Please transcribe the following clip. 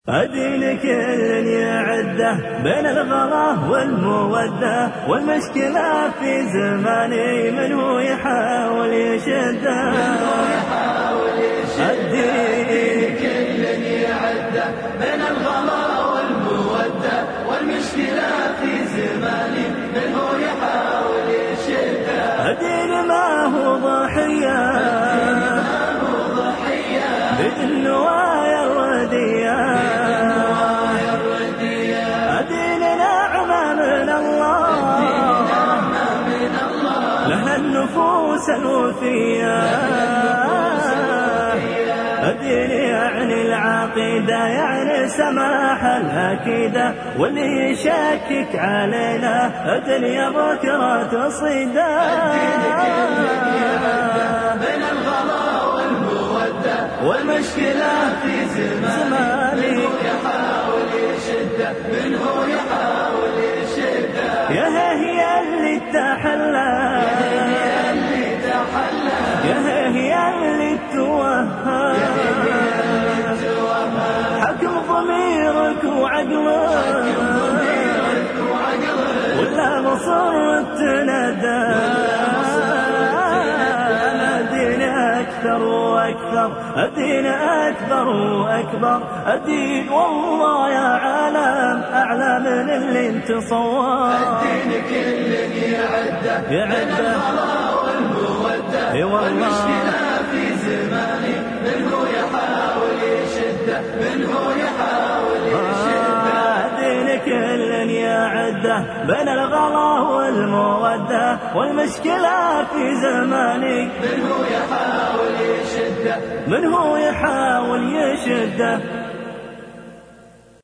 أدين كل يعده بين الغلا والمودة والمشكلة في زماني من هو يحاول يشده الدين كل يعده بين الغلا والمودة والمشكلة في زماني من هو يحاول يشده الدين ما هو ضحية بالنوايا الردية الدين نعمة من الله لها النفوس الوفية الدين يعني العقيدة يعني سماح الأكيدة واللي يشكك علينا الدنيا بكرة تصيده بين الغلا والمودة والمشكلة في زماني من هو يحاول يشده من هو يحاول يشده يا هي اللي تحلى يا اللي تحلى يا هي اللي توهى حكم ضميرك وعقلك ولا مصر تندى الدين أكثر وأكثر الدين أكبر وأكبر الدين والله يا عالم أعلى من اللي انت صور الدين كل يعده يعده الغلا والمودة اي والله والمشكلة في زماني من هو يحاول يشده من هو يحاول يشده دين كل يعده بين الغلا والمودة والمشكلة في زماني من هو يحاول يشده من هو يحاول يشده